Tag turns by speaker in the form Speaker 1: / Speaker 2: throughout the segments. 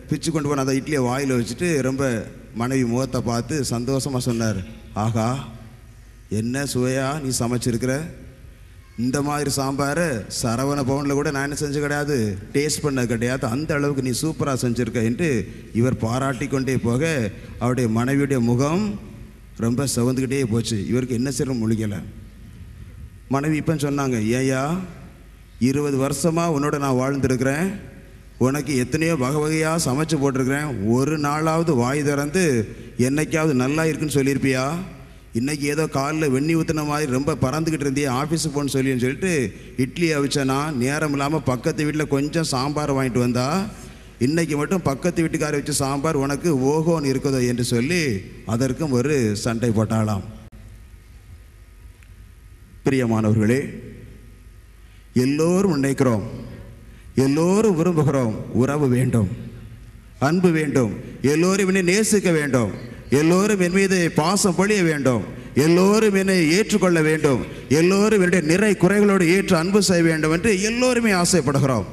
Speaker 1: பிச்சு கொண்டு போன அந்த இட்லியை வாயில் வச்சுட்டு ரொம்ப மனைவி முகத்தை பார்த்து சந்தோஷமாக சொன்னார் ஆகா என்ன சுவையா நீ சமைச்சிருக்கிற இந்த மாதிரி சாம்பாரை சரவண பவனில் கூட நான் என்ன செஞ்சு கிடையாது டேஸ்ட் பண்ணது கிடையாது அந்த அளவுக்கு நீ சூப்பராக செஞ்சுருக்க என்று இவர் பாராட்டி கொண்டே போக அவருடைய மனைவியுடைய முகம் ரொம்ப சிவந்துக்கிட்டே போச்சு இவருக்கு என்ன செய்யணும் முழிக்கலை மனைவி இப்போ சொன்னாங்க ஏயா இருபது வருஷமாக உன்னோட நான் வாழ்ந்துருக்கிறேன் உனக்கு எத்தனையோ வகை வகையாக சமைச்சு போட்டிருக்கிறேன் ஒரு நாளாவது வாய் திறந்து என்னைக்காவது நல்லா இருக்குன்னு சொல்லியிருப்பியா இன்னைக்கு ஏதோ காலில் வெண்ணி ஊற்றின மாதிரி ரொம்ப பறந்துக்கிட்டு இருந்தியே ஆஃபீஸுக்கு போகணும்னு சொல்லின்னு சொல்லிட்டு இட்லி அவிச்சனா நேரம் இல்லாமல் பக்கத்து வீட்டில் கொஞ்சம் சாம்பார் வாங்கிட்டு வந்தா இன்னைக்கு மட்டும் பக்கத்து வீட்டுக்கார வச்ச சாம்பார் உனக்கு ஓஹோன்னு இருக்குதோ என்று சொல்லி அதற்கும் ஒரு சண்டை போட்டாளாம் பிரியமானவர்களே எல்லோரும் நினைக்கிறோம் எல்லோரும் விரும்புகிறோம் உறவு வேண்டும் அன்பு வேண்டும் எல்லோரும் என்னை நேசிக்க வேண்டும் எல்லோரும் என் மீது பாசம் பொழிய வேண்டும் எல்லோரும் என்னை ஏற்றுக்கொள்ள வேண்டும் எல்லோரும் என்னுடைய நிறை குறைகளோடு ஏற்று அன்பு செய்ய வேண்டும் என்று எல்லோருமே ஆசைப்படுகிறோம்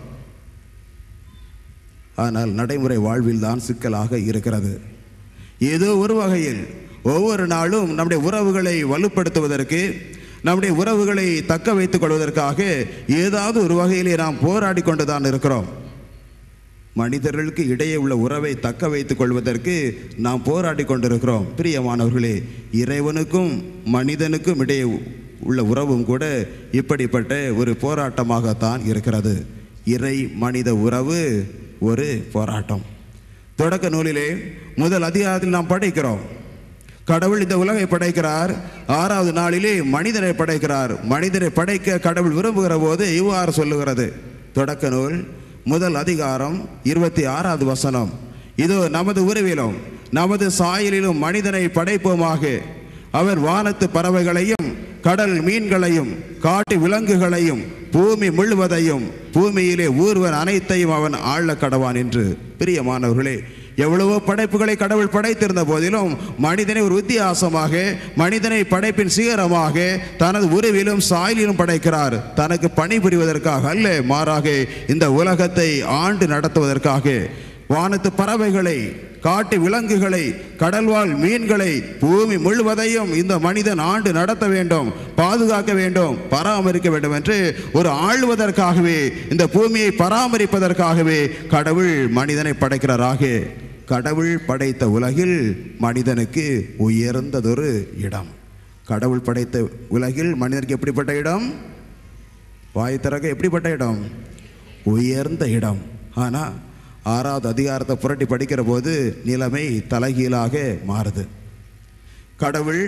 Speaker 1: ஆனால் நடைமுறை வாழ்வில் தான் சிக்கலாக இருக்கிறது ஏதோ ஒரு வகையில் ஒவ்வொரு நாளும் நம்முடைய உறவுகளை வலுப்படுத்துவதற்கு நம்முடைய உறவுகளை தக்க வைத்துக் கொள்வதற்காக ஏதாவது ஒரு வகையிலே நாம் போராடி கொண்டு தான் இருக்கிறோம் மனிதர்களுக்கு இடையே உள்ள உறவை தக்க வைத்துக் கொள்வதற்கு நாம் போராடி கொண்டிருக்கிறோம் பிரியமானவர்களே இறைவனுக்கும் மனிதனுக்கும் இடையே உள்ள உறவும் கூட இப்படிப்பட்ட ஒரு போராட்டமாகத்தான் இருக்கிறது இறை மனித உறவு ஒரு போராட்டம் தொடக்க நூலிலே முதல் அதிகாரத்தில் நாம் படிக்கிறோம் கடவுள் இந்த உலகை படைக்கிறார் ஆறாவது நாளிலே மனிதனை படைக்கிறார் மனிதனை படைக்க கடவுள் விரும்புகிற போது இவ்வாறு சொல்லுகிறது தொடக்க நூல் முதல் அதிகாரம் இருபத்தி ஆறாவது வசனம் இதோ நமது உருவிலும் நமது சாயலிலும் மனிதனை படைப்போமாக அவர் வானத்து பறவைகளையும் கடல் மீன்களையும் காட்டு விலங்குகளையும் பூமி முழுவதையும் பூமியிலே ஊர்வன் அனைத்தையும் அவன் ஆள கடவான் என்று பிரியமானவர்களே எவ்வளவோ படைப்புகளை கடவுள் படைத்திருந்த போதிலும் மனிதனை ஒரு வித்தியாசமாக மனிதனை படைப்பின் சிகரமாக தனது உருவிலும் சாயலிலும் படைக்கிறார் தனக்கு பணிபுரிவதற்காக அல்ல மாறாக இந்த உலகத்தை ஆண்டு நடத்துவதற்காக வானத்து பறவைகளை காட்டு விலங்குகளை கடல்வாழ் மீன்களை பூமி முழுவதையும் இந்த மனிதன் ஆண்டு நடத்த வேண்டும் பாதுகாக்க வேண்டும் பராமரிக்க வேண்டும் என்று ஒரு ஆளுவதற்காகவே இந்த பூமியை பராமரிப்பதற்காகவே கடவுள் மனிதனை படைக்கிறாராக கடவுள் படைத்த உலகில் மனிதனுக்கு உயர்ந்ததொரு இடம் கடவுள் படைத்த உலகில் மனிதனுக்கு எப்படிப்பட்ட இடம் வாய் திறக்க எப்படிப்பட்ட இடம் உயர்ந்த இடம் ஆனால் ஆறாவது அதிகாரத்தை புரட்டி படிக்கிற போது நிலைமை தலைகீழாக மாறுது கடவுள்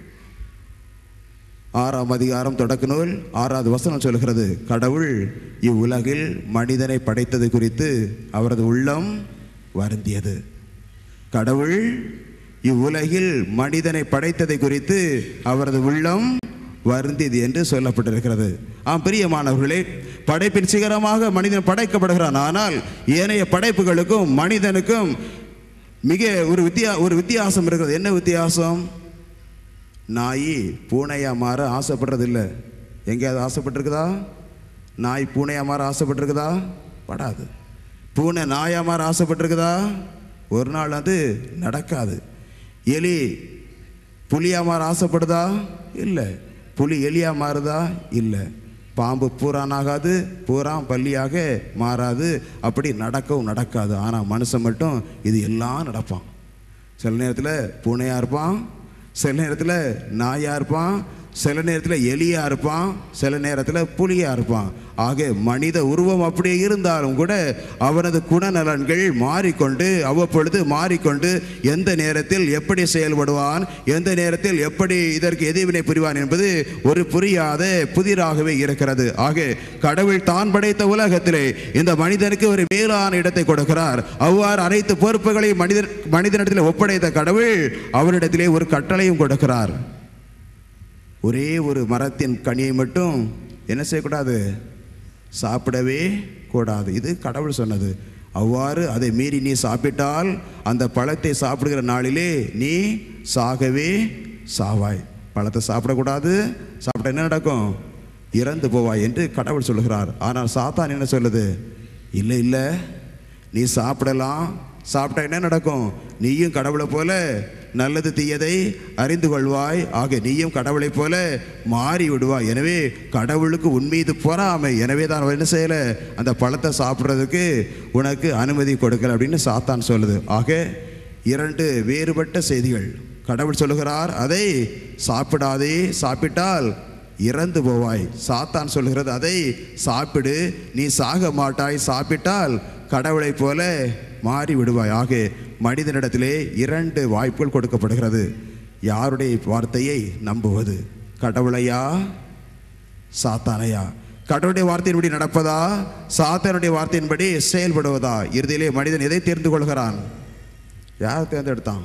Speaker 1: ஆறாம் அதிகாரம் தொடக்க நூல் ஆறாவது வசனம் சொல்கிறது கடவுள் இவ்வுலகில் மனிதனை படைத்தது குறித்து அவரது உள்ளம் வருந்தியது கடவுள் இவ்வுலகில் மனிதனை படைத்ததை குறித்து அவரது உள்ளம் வருந்தியது என்று சொல்லப்பட்டிருக்கிறது ஆம் பிரியமானவர்களே படைப்பின் சிகரமாக மனிதன் படைக்கப்படுகிறான் ஆனால் ஏனைய படைப்புகளுக்கும் மனிதனுக்கும் மிக ஒரு வித்தியா ஒரு வித்தியாசம் இருக்கிறது என்ன வித்தியாசம் நாய் பூனையா மாற ஆசைப்படுறதில்ல எங்கேயாவது ஆசைப்பட்டிருக்குதா நாய் பூனையா மாற ஆசைப்பட்டிருக்குதா படாது பூனை நாயா மாற ஆசைப்பட்டிருக்குதா ஒரு நாள் அது நடக்காது எலி புலியா மாற ஆசைப்படுதா இல்லை புலி எலியா மாறுதா இல்லை பாம்பு பூரானாகாது பூரான் பள்ளியாக மாறாது அப்படி நடக்கவும் நடக்காது ஆனால் மனுஷன் மட்டும் இது எல்லாம் நடப்பான் சில நேரத்தில் பூனையாக இருப்பான் சில நேரத்தில் நாயாக இருப்பான் சில நேரத்தில் எலியாக இருப்பான் சில நேரத்தில் புலியாக இருப்பான் ஆக மனித உருவம் அப்படியே இருந்தாலும் கூட அவனது குணநலன்கள் மாறிக்கொண்டு அவ்வப்பொழுது மாறிக்கொண்டு எந்த நேரத்தில் எப்படி செயல்படுவான் எந்த நேரத்தில் எப்படி இதற்கு எதிர்வினை புரிவான் என்பது ஒரு புரியாத புதிராகவே இருக்கிறது ஆக கடவுள் தான் படைத்த உலகத்திலே இந்த மனிதனுக்கு ஒரு மேலான இடத்தை கொடுக்கிறார் அவ்வாறு அனைத்து பொறுப்புகளையும் மனிதர் மனிதனிடத்தில் ஒப்படைத்த கடவுள் அவரிடத்திலே ஒரு கட்டளையும் கொடுக்கிறார் ஒரே ஒரு மரத்தின் கனியை மட்டும் என்ன செய்யக்கூடாது சாப்பிடவே கூடாது இது கடவுள் சொன்னது அவ்வாறு அதை மீறி நீ சாப்பிட்டால் அந்த பழத்தை சாப்பிடுகிற நாளிலே நீ சாகவே சாவாய் பழத்தை சாப்பிடக்கூடாது சாப்பிட என்ன நடக்கும் இறந்து போவாய் என்று கடவுள் சொல்லுகிறார் ஆனால் சாத்தான் என்ன சொல்லுது இல்லை இல்லை நீ சாப்பிடலாம் சாப்பிட்டா என்ன நடக்கும் நீயும் கடவுளை போல நல்லது தீயதை அறிந்து கொள்வாய் ஆக நீயும் கடவுளைப் போல மாறி விடுவாய் எனவே கடவுளுக்கு உன் மீது பொறாமை எனவே தான் அவன் என்ன செய்யலை அந்த பழத்தை சாப்பிட்றதுக்கு உனக்கு அனுமதி கொடுக்கல அப்படின்னு சாத்தான் சொல்லுது ஆக இரண்டு வேறுபட்ட செய்திகள் கடவுள் சொல்லுகிறார் அதை சாப்பிடாதே சாப்பிட்டால் இறந்து போவாய் சாத்தான் சொல்கிறது அதை சாப்பிடு நீ சாக மாட்டாய் சாப்பிட்டால் கடவுளைப் போல மாறி விடுவாய் ஆக மனிதனிடத்திலே இரண்டு வாய்ப்புகள் கொடுக்கப்படுகிறது யாருடைய வார்த்தையை நம்புவது கடவுளையா சாத்தானையா கடவுளுடைய வார்த்தையின்படி நடப்பதா சாத்தானுடைய வார்த்தையின்படி செயல்படுவதா இறுதியிலே மனிதன் எதை தேர்ந்து கொள்கிறான் யார் தேர்ந்தெடுத்தான்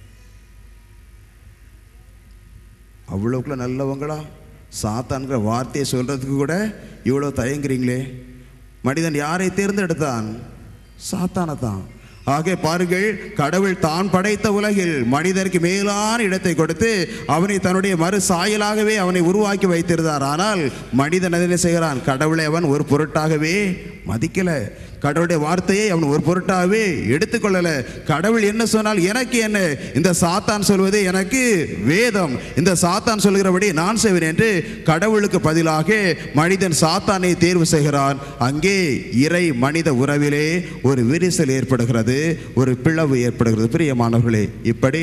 Speaker 1: அவ்வளோக்குள்ள நல்லவங்களா சாத்தான்கிற வார்த்தையை சொல்றதுக்கு கூட இவ்வளோ தயங்குறீங்களே மனிதன் யாரை தேர்ந்தெடுத்தான் சாத்தானை தான் ஆக பாருங்கள் கடவுள் தான் படைத்த உலகில் மனிதருக்கு மேலான இடத்தை கொடுத்து அவனை தன்னுடைய மறு சாயலாகவே அவனை உருவாக்கி வைத்திருந்தார் ஆனால் மனிதன் என்ன செய்கிறான் கடவுளை அவன் ஒரு பொருட்டாகவே மதிக்கல கடவுளுடைய வார்த்தையை அவன் ஒரு பொருட்டாகவே எடுத்துக்கொள்ளல கடவுள் என்ன சொன்னால் எனக்கு என்ன இந்த சாத்தான் சொல்வது எனக்கு வேதம் இந்த சாத்தான் சொல்கிறபடி நான் செய்வேன் என்று கடவுளுக்கு பதிலாக மனிதன் சாத்தானை தேர்வு செய்கிறான் அங்கே இறை மனித உறவிலே ஒரு விரிசல் ஏற்படுகிறது ஒரு பிளவு ஏற்படுகிறது பிரியமானவர்களே இப்படி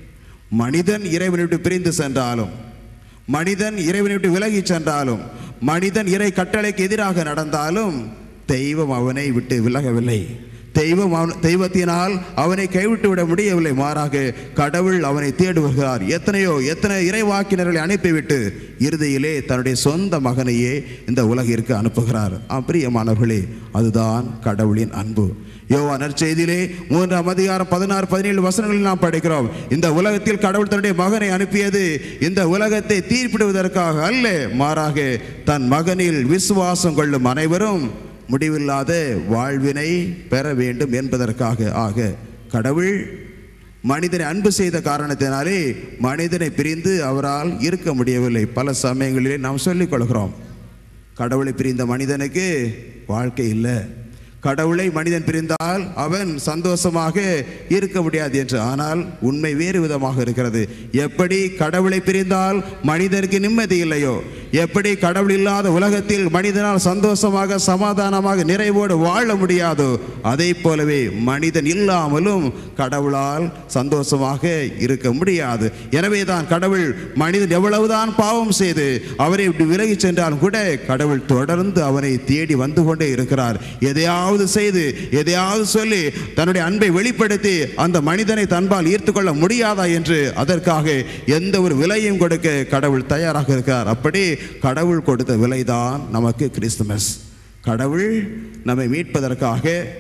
Speaker 1: மனிதன் இறைவனை விட்டு பிரிந்து சென்றாலும் மனிதன் இறைவனை விட்டு விலகி சென்றாலும் மனிதன் இறை கட்டளைக்கு எதிராக நடந்தாலும் தெய்வம் அவனை விட்டு விலகவில்லை தெய்வம் அவன் தெய்வத்தினால் அவனை கைவிட்டு விட முடியவில்லை மாறாக கடவுள் அவனை தேடி வருகிறார் எத்தனையோ எத்தனை இறைவாக்கினர்களை அனுப்பிவிட்டு இறுதியிலே தன்னுடைய சொந்த மகனையே இந்த உலகிற்கு அனுப்புகிறார் ஆம், பிரியமானவர்களே அதுதான் கடவுளின் அன்பு யோவா நற்செய்தியிலே மூன்றாம் அதிகாரம் பதினாறு பதினேழு வசனங்களில் நாம் படிக்கிறோம் இந்த உலகத்தில் கடவுள் தன்னுடைய மகனை அனுப்பியது இந்த உலகத்தை தீர்ப்பிடுவதற்காக அல்ல மாறாக தன் மகனில் விசுவாசம் கொள்ளும் அனைவரும் முடிவில்லாத வாழ்வினை பெற வேண்டும் என்பதற்காக ஆக கடவுள் மனிதனை அன்பு செய்த காரணத்தினாலே மனிதனை பிரிந்து அவரால் இருக்க முடியவில்லை பல சமயங்களிலே நாம் சொல்லிக் கொள்கிறோம் கடவுளை பிரிந்த மனிதனுக்கு வாழ்க்கை இல்லை கடவுளை மனிதன் பிரிந்தால் அவன் சந்தோஷமாக இருக்க முடியாது என்று ஆனால் உண்மை வேறு விதமாக இருக்கிறது எப்படி கடவுளை பிரிந்தால் மனிதனுக்கு நிம்மதி இல்லையோ எப்படி கடவுள் இல்லாத உலகத்தில் மனிதனால் சந்தோஷமாக சமாதானமாக நிறைவோடு வாழ முடியாதோ அதை போலவே மனிதன் இல்லாமலும் கடவுளால் சந்தோஷமாக இருக்க முடியாது எனவே தான் கடவுள் மனிதன் எவ்வளவுதான் பாவம் செய்து அவரை விட்டு விலகி சென்றாலும் கூட கடவுள் தொடர்ந்து அவனை தேடி வந்து கொண்டே இருக்கிறார் எதையாவது செய்து எதையாவது சொல்லி தன்னுடைய அன்பை வெளிப்படுத்தி அந்த மனிதனை தன்பால் ஈர்த்து கொள்ள முடியாதா என்று அதற்காக எந்த ஒரு விலையும் கொடுக்க கடவுள் தயாராக இருக்கிறார் அப்படி கடவுள் கொடுத்த விலைதான் நமக்கு கிறிஸ்துமஸ் கடவுள் நம்மை மீட்பதற்காக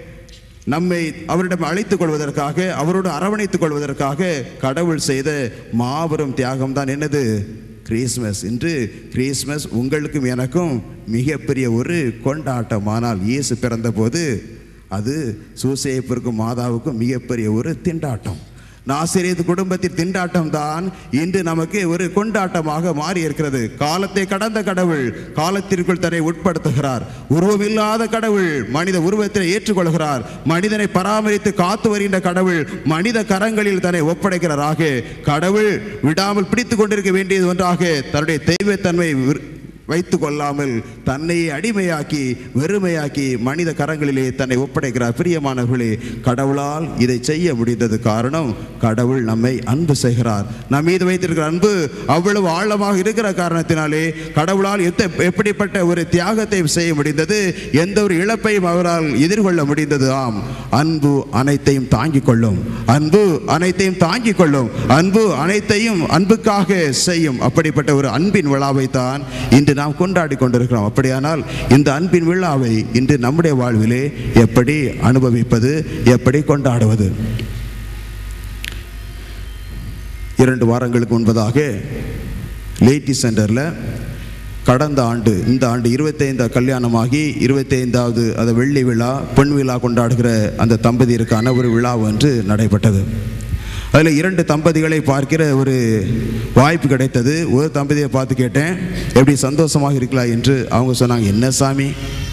Speaker 1: நம்மை அவரிடம் அழைத்துக் கொள்வதற்காக அவரோடு அரவணைத்துக் கொள்வதற்காக கடவுள் செய்த மாபெரும் தியாகம் தான் என்னது கிறிஸ்மஸ் இன்று கிறிஸ்மஸ் உங்களுக்கும் எனக்கும் மிகப்பெரிய ஒரு கொண்டாட்டம் ஆனால் இயேசு பிறந்தபோது அது சூசேப்பிற்கும் மாதாவுக்கும் மிகப்பெரிய ஒரு திண்டாட்டம் நாசிரியது குடும்பத்தின் திண்டாட்டம் தான் இன்று நமக்கு ஒரு கொண்டாட்டமாக மாறி இருக்கிறது காலத்தை கடந்த கடவுள் காலத்திற்குள் தன்னை உட்படுத்துகிறார் உருவமில்லாத கடவுள் மனித உருவத்தை ஏற்றுக்கொள்கிறார் மனிதனை பராமரித்து காத்து வருகின்ற கடவுள் மனித கரங்களில் தன்னை ஒப்படைக்கிறாராக கடவுள் விடாமல் பிடித்து கொண்டிருக்க வேண்டியது ஒன்றாக தன்னுடைய தெய்வத்தன்மை விர்- வைத்து கொள்ளாமல் தன்னையே அடிமையாக்கி வெறுமையாக்கி மனித கரங்களிலே தன்னை ஒப்படைக்கிறார் பிரியமானவர்களே கடவுளால் இதை செய்ய முடிந்தது காரணம் கடவுள் நம்மை அன்பு செய்கிறார் நம் மீது வைத்திருக்கிற அன்பு அவ்வளவு ஆழமாக இருக்கிற காரணத்தினாலே கடவுளால் எத்த எப்படிப்பட்ட ஒரு தியாகத்தை செய்ய முடிந்தது எந்த ஒரு இழப்பையும் அவரால் எதிர்கொள்ள முடிந்தது ஆம் அன்பு அனைத்தையும் தாங்கிக் கொள்ளும் அன்பு அனைத்தையும் தாங்கிக் கொள்ளும் அன்பு அனைத்தையும் அன்புக்காக செய்யும் அப்படிப்பட்ட ஒரு அன்பின் விழாவை தான் இன்று நாம் கொண்டாடி கொண்டிருக்கிறோம் அப்படியானால் இந்த அன்பின் விழாவை இன்று நம்முடைய வாழ்விலே எப்படி அனுபவிப்பது எப்படி கொண்டாடுவது இரண்டு வாரங்களுக்கு முன்பதாக லேட்டி சென்டரில் கடந்த ஆண்டு இந்த ஆண்டு இருபத்தைந்து கல்யாணமாகி இருபத்தைந்தாவது அந்த வெள்ளி விழா பெண் விழா கொண்டாடுகிற அந்த தம்பதியருக்கான ஒரு விழா ஒன்று நடைபெற்றது அதில் இரண்டு தம்பதிகளை பார்க்கிற ஒரு வாய்ப்பு கிடைத்தது ஒரு தம்பதியை பார்த்து கேட்டேன் எப்படி சந்தோஷமாக இருக்கலாம் என்று அவங்க சொன்னாங்க என்ன சாமி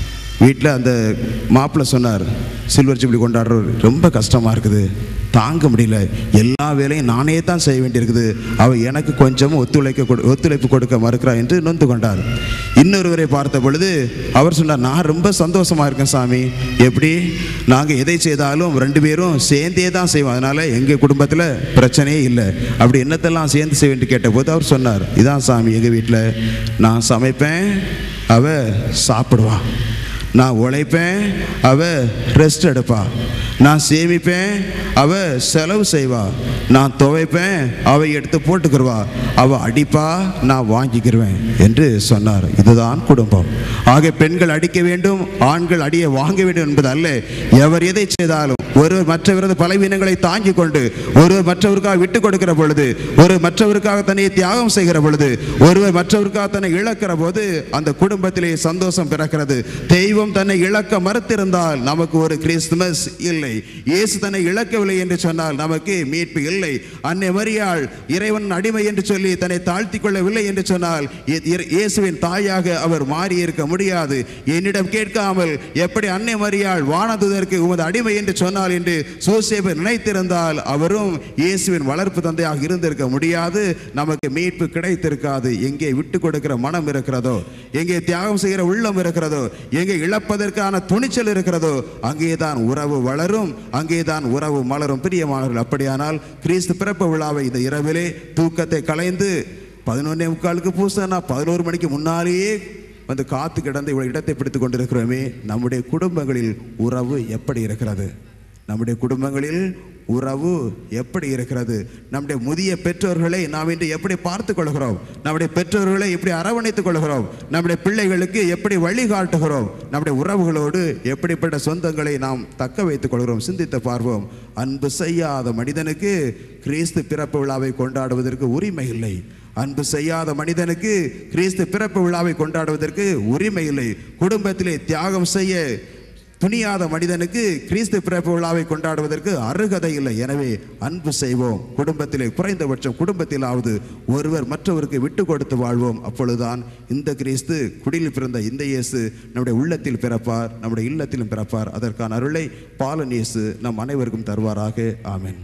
Speaker 1: வீட்டில் அந்த மாப்பிள்ளை சொன்னார் சில்வர் ஜூப்ளி கொண்டாடுறவர் ரொம்ப கஷ்டமாக இருக்குது தாங்க முடியல எல்லா வேலையும் நானே தான் செய்ய வேண்டியிருக்குது அவள் எனக்கு கொஞ்சமும் ஒத்துழைக்க கொடு ஒத்துழைப்பு கொடுக்க மறுக்கிறார் என்று நொந்து கொண்டார் இன்னொருவரை பார்த்த பொழுது அவர் சொன்னார் நான் ரொம்ப சந்தோஷமாக இருக்கேன் சாமி எப்படி நாங்கள் எதை செய்தாலும் ரெண்டு பேரும் சேர்ந்தே தான் செய்வோம் அதனால் எங்கள் குடும்பத்தில் பிரச்சனையே இல்லை அப்படி என்னத்தெல்லாம் சேர்ந்து செய்வேன்ட்டு கேட்டபோது அவர் சொன்னார் இதான் சாமி எங்கள் வீட்டில் நான் சமைப்பேன் அவ சாப்பிடுவா நான் உழைப்பேன் அவ ரெஸ்ட் எடுப்பா நான் சேமிப்பேன் அவ செலவு செய்வா நான் துவைப்பேன் அவ எடுத்து போட்டுக்கிருவா அவ அடிப்பா நான் வாங்கிக்கிருவேன் என்று சொன்னார் இதுதான் குடும்பம் ஆக பெண்கள் அடிக்க வேண்டும் ஆண்கள் அடிய வாங்க வேண்டும் என்பது அல்ல எவர் எதை செய்தாலும் ஒருவர் மற்றவரது பலவீனங்களை தாங்கிக் கொண்டு ஒருவர் மற்றவருக்காக விட்டு கொடுக்கிற பொழுது ஒரு மற்றவருக்காக தன்னை தியாகம் செய்கிற பொழுது ஒருவர் மற்றவருக்காக தன்னை இழக்கிற போது அந்த குடும்பத்திலே சந்தோஷம் பிறக்கிறது தெய்வம் தன்னை இழக்க மறுத்திருந்தால் நமக்கு ஒரு கிறிஸ்துமஸ் இல்லை இயேசு தன்னை இழக்கவில்லை என்று சொன்னால் நமக்கு மீட்பு இல்லை அன்னை மரியாள் இறைவன் அடிமை என்று சொல்லி தன்னை தாழ்த்தி கொள்ளவில்லை என்று சொன்னால் இ- இற- இயேசுவின் தாயாக அவர் மாறி இருக்க முடியாது என்னிடம் கேட்காமல் எப்படி அன்னை மரியாள் வானதுதற்கு உமது அடிமை என்று சொன்னால் என்று சோசேபர் நினைத்திருந்தால் அவரும் இயேசுவின் வளர்ப்பு தந்தையாக இருந்திருக்க முடியாது நமக்கு மீட்பு கிடைத்திருக்காது எங்கே விட்டு கொடுக்கிற மனம் இருக்கிறதோ எங்கே தியாகம் செய்கிற உள்ளம் இருக்கிறதோ எங்கே இழப்பதற்கான துணிச்சல் இருக்கிறதோ அங்கேதான் உறவு வளரும் அங்கேதான் உறவு மலரும் பிரியமானவர்கள் அப்படியானால் கிறிஸ்து பிறப்பு விழாவை இந்த இரவிலே தூக்கத்தை கலைந்து பதினொன்னே முக்காலுக்கு பூசனா பதினோரு மணிக்கு முன்னாலேயே வந்து காத்து கிடந்து இவ்வளவு இடத்தை பிடித்துக் கொண்டிருக்கிறோமே நம்முடைய குடும்பங்களில் உறவு எப்படி இருக்கிறது நம்முடைய குடும்பங்களில் உறவு எப்படி இருக்கிறது நம்முடைய முதிய பெற்றோர்களை நாம் இன்று எப்படி பார்த்து கொள்கிறோம் நம்முடைய பெற்றோர்களை எப்படி அரவணைத்துக் கொள்கிறோம் நம்முடைய பிள்ளைகளுக்கு எப்படி வழிகாட்டுகிறோம் நம்முடைய உறவுகளோடு எப்படிப்பட்ட சொந்தங்களை நாம் தக்க வைத்துக் கொள்கிறோம் சிந்தித்து பார்ப்போம் அன்பு செய்யாத மனிதனுக்கு கிறிஸ்து பிறப்பு விழாவை கொண்டாடுவதற்கு உரிமை இல்லை அன்பு செய்யாத மனிதனுக்கு கிறிஸ்து பிறப்பு விழாவை கொண்டாடுவதற்கு உரிமை இல்லை குடும்பத்திலே தியாகம் செய்ய துணியாத மனிதனுக்கு கிறிஸ்து பிறப்பு விழாவை கொண்டாடுவதற்கு அருகதை இல்லை எனவே அன்பு செய்வோம் குடும்பத்திலே குறைந்தபட்சம் குடும்பத்திலாவது ஒருவர் மற்றவருக்கு விட்டு கொடுத்து வாழ்வோம் அப்பொழுதுதான் இந்த கிறிஸ்து குடியில் பிறந்த இந்த இயேசு நம்முடைய உள்ளத்தில் பிறப்பார் நம்முடைய இல்லத்திலும் பிறப்பார் அதற்கான அருளை பாலன் இயேசு நம் அனைவருக்கும் தருவாராக ஆமென்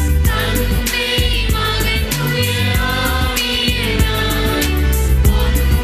Speaker 2: தந்தை மகன் தூய ஆவியினார்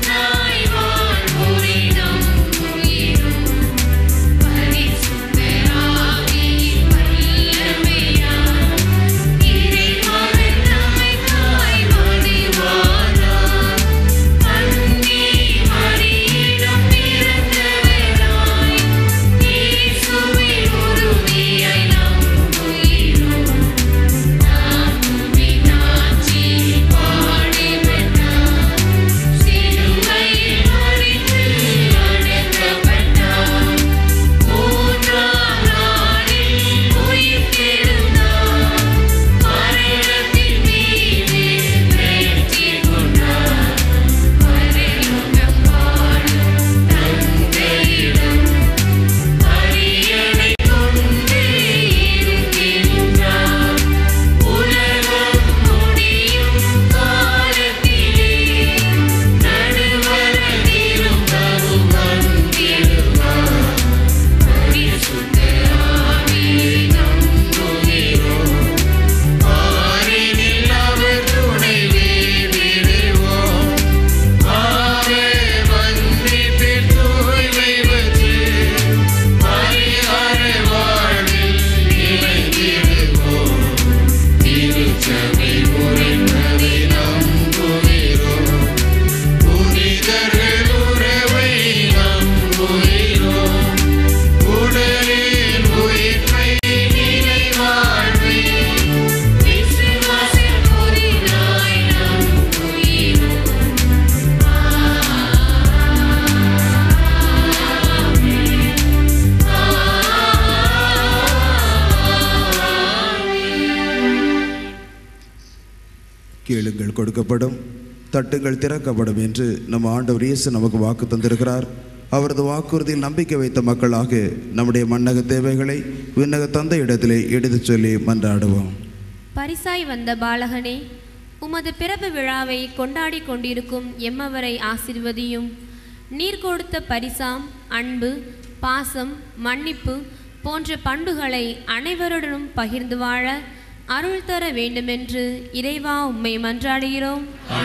Speaker 1: கொடுக்கப்படும் தட்டுங்கள் திறக்கப்படும் என்று நம் ஆண்டவர் இயேசு நமக்கு வாக்கு தந்திருக்கிறார் அவரது வாக்குறுதியில் நம்பிக்கை வைத்த மக்களாக நம்முடைய மன்னக தேவைகளை விண்ணக தந்தை இடத்திலே எடுத்துச் சொல்லி மன்றாடுவோம்
Speaker 2: பரிசாய் வந்த பாலகனே உமது பிறப்பு விழாவை கொண்டாடி கொண்டிருக்கும் எம்மவரை ஆசிர்வதியும் நீர் கொடுத்த பரிசாம் அன்பு பாசம் மன்னிப்பு போன்ற பண்புகளை அனைவருடனும் பகிர்ந்து வாழ அருள் தர வேண்டுமென்று இறைவா உம்மை மன்றாடுகிறோம்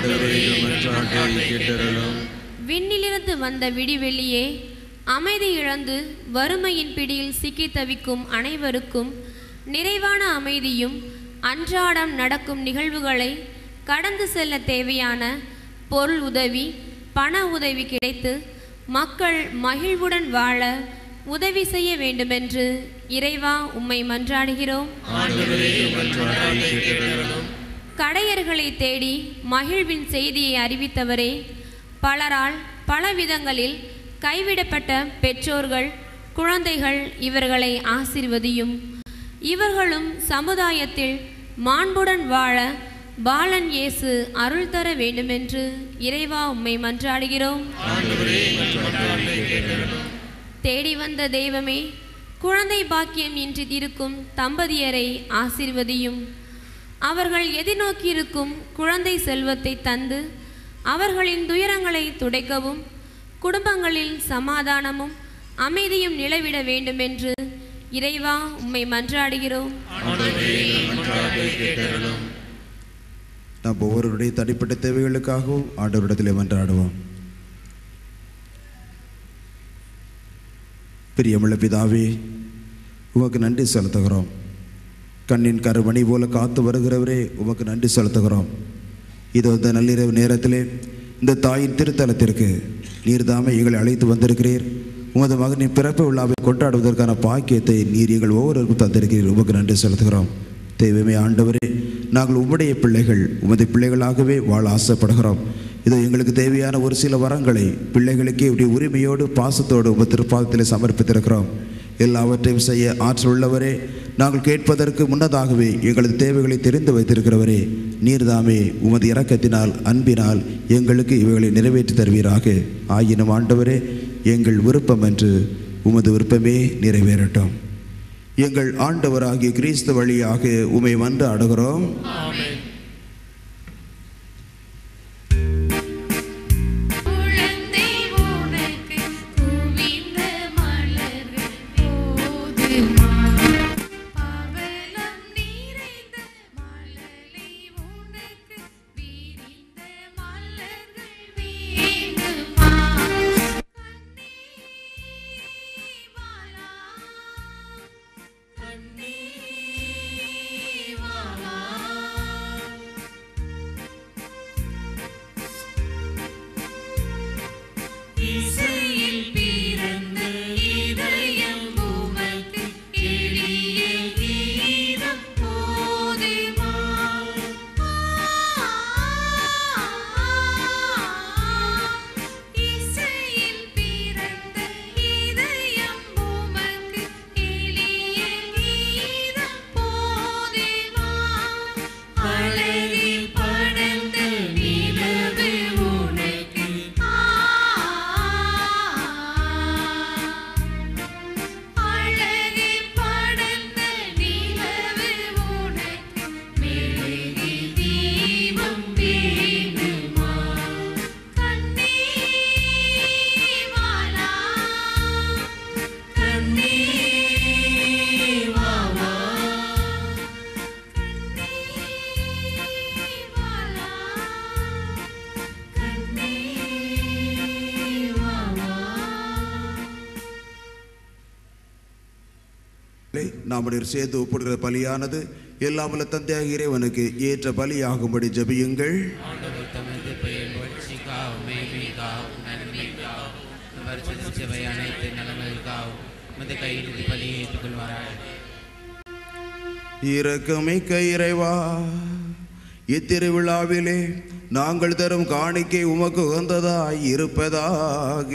Speaker 2: விண்ணிலிருந்து வந்த விடிவெள்ளியே அமைதி இழந்து வறுமையின் பிடியில் சிக்கி தவிக்கும் அனைவருக்கும் நிறைவான அமைதியும் அன்றாடம் நடக்கும் நிகழ்வுகளை கடந்து செல்ல தேவையான பொருள் உதவி பண உதவி கிடைத்து மக்கள் மகிழ்வுடன் வாழ உதவி செய்ய வேண்டுமென்று இறைவா உம்மை மன்றாடுகிறோம் கடையர்களை தேடி மகிழ்வின் செய்தியை அறிவித்தவரே பலரால் பல விதங்களில் கைவிடப்பட்ட பெற்றோர்கள் குழந்தைகள் இவர்களை ஆசிர்வதியும் இவர்களும் சமுதாயத்தில் மாண்புடன் வாழ பாலன் இயேசு அருள் தர வேண்டுமென்று இறைவா உம்மை மன்றாடுகிறோம் தேடி வந்த தெய்வமே குழந்தை பாக்கியம் இன்றி இருக்கும் தம்பதியரை ஆசிர்வதியும் அவர்கள் எதிர்நோக்கியிருக்கும் குழந்தை செல்வத்தை தந்து அவர்களின் துயரங்களை துடைக்கவும் குடும்பங்களில் சமாதானமும் அமைதியும் நிலவிட வேண்டுமென்று இறைவா உம்மை மன்றாடுகிறோம்
Speaker 1: நாம் ஒவ்வொருவருடைய தனிப்பட்ட தேவைகளுக்காகவும் ஆண்டவரிடத்திலே மன்றாடுவோம் பிரியமுள்ள பிதாவே உமக்கு நன்றி செலுத்துகிறோம் கண்ணின் கருமணி போல காத்து வருகிறவரே உமக்கு நன்றி செலுத்துகிறோம் இது இந்த நள்ளிரவு நேரத்திலே இந்த தாயின் திருத்தலத்திற்கு நீர்தாமே எங்களை அழைத்து வந்திருக்கிறீர் உமது மகனின் பிறப்பு விழாவை கொண்டாடுவதற்கான பாக்கியத்தை நீர் எங்கள் ஒவ்வொருவருக்கும் தந்திருக்கிறீர் உமக்கு நன்றி செலுத்துகிறோம் தெய்வமே ஆண்டவரே நாங்கள் உம்முடைய பிள்ளைகள் உமது பிள்ளைகளாகவே வாழ ஆசைப்படுகிறோம் இது எங்களுக்கு தேவையான ஒரு சில வரங்களை பிள்ளைகளுக்கே உடைய உரிமையோடு பாசத்தோடு உமது திருப்பாதத்திலே சமர்ப்பித்திருக்கிறோம் எல்லாவற்றையும் செய்ய ஆற்றல் உள்ளவரே நாங்கள் கேட்பதற்கு முன்னதாகவே எங்களது தேவைகளை தெரிந்து வைத்திருக்கிறவரே நீர்தாமே உமது இரக்கத்தினால் அன்பினால் எங்களுக்கு இவைகளை நிறைவேற்றி தருவீராக ஆயினும் ஆண்டவரே எங்கள் விருப்பம் என்று உமது விருப்பமே நிறைவேறட்டும் எங்கள் ஆண்டவராகிய கிறிஸ்து வழியாக உமை வந்து அடுகிறோம்
Speaker 3: குழந்தை உனக்கு குவிந்த மலர்கள் போதுமா பவளம் நிறைந்த மழலை உனக்கு விரிந்த மலர்கள் வேண்டுமா கண்ணே வாரா கண்ணே வாரா இசையில் பிறந்த இதயம் உமக்கு எளிய கீதம் போதுமா இசையில் பிறந்த இதயம் உமக்கு எளிய கீதம் போதுமா அழகில் படர்ந்த நிலவு உனக்கு அழகில் படர்ந்த நிலவு உனக்கு மெழுகி தீபம் வேண்டுமா கண்ணே வாலா கண்ணே வாவா
Speaker 1: நம்முடைய சேர்ந்து ஒப்பிடுகிற பலியானது எல்லாமல்ல தந்தையாக இறைவனுக்கு ஏற்ற பலியாகும்படி ஜெபியுங்கள்
Speaker 4: ஆண்டவர் தமது பெயர் புகழ்ச்சிக்காகவும் மேன்மைக்காகவும் நன்மைக்காகவும் வருஷத்து சேவை அனைத்து நலன்களுக்காகவும் மது கையிலிருந்து பலியை ஏற்றுக்கொள்வாராக
Speaker 1: இரக்கமிக்க இறைவா இத்திருவிழாவிலே நாங்கள் தரும் காணிக்கை உமக்கு உகந்ததாய் இருப்பதாக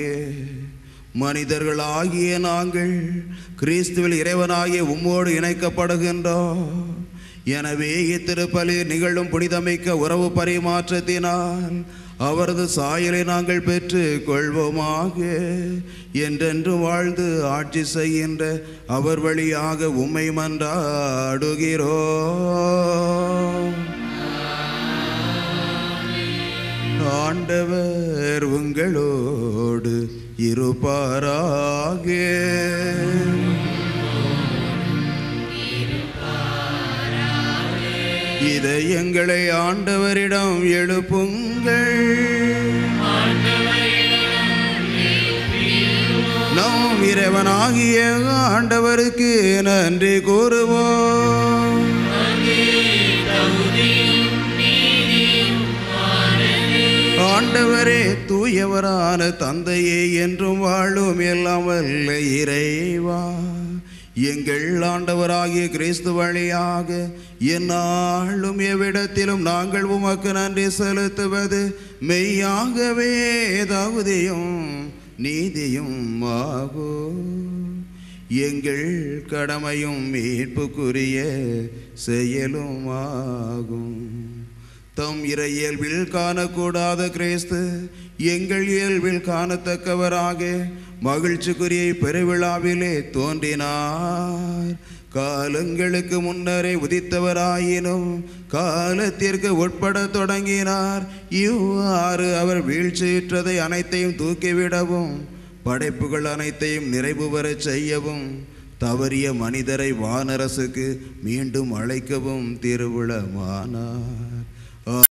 Speaker 1: மனிதர்களாகிய நாங்கள் கிறிஸ்துவில் இறைவனாகிய உம்மோடு இணைக்கப்படுகின்றோம் எனவே இத்திருப்பலி நிகழும் புனிதமிக்க உறவு பரிமாற்றத்தினால் அவரது சாயலை நாங்கள் பெற்று கொள்வோமாக என்றென்று வாழ்ந்து ஆட்சி செய்கின்ற அவர் வழியாக உம்மை மன்றாடுகிறோம் ஆண்டவர் உங்களோடு இருப்பாராக இதை எங்களை ஆண்டவரிடம் எழுப்புங்கள் நாம் இறைவனாகிய ஆண்டவருக்கு நன்றி கூறுவோம் ஆண்டவரே தூயவரான தந்தையே என்றும் வாழும் எல்லாம் வல்ல இறைவா எங்கள் ஆண்டவராகிய கிறிஸ்து வழியாக எந்நாளும் எவ்விடத்திலும் நாங்கள் உமக்கு நன்றி செலுத்துவது மெய்யாகவே தகுதியும் நீதியும் ஆகும் எங்கள் கடமையும் மீட்புக்குரிய செயலும் ஆகும் தம் இறை இயல்பில் காணக்கூடாத கிறிஸ்து எங்கள் இயல்பில் காணத்தக்கவராக மகிழ்ச்சிக்குரிய பெருவிழாவிலே தோன்றினார் காலங்களுக்கு முன்னரே உதித்தவராயினும் காலத்திற்கு உட்பட தொடங்கினார் இவ்வாறு அவர் வீழ்ச்சியுற்றதை அனைத்தையும் தூக்கிவிடவும் படைப்புகள் அனைத்தையும் நிறைவு பெறச் செய்யவும் தவறிய மனிதரை வானரசுக்கு மீண்டும் அழைக்கவும் திருவிழமானார்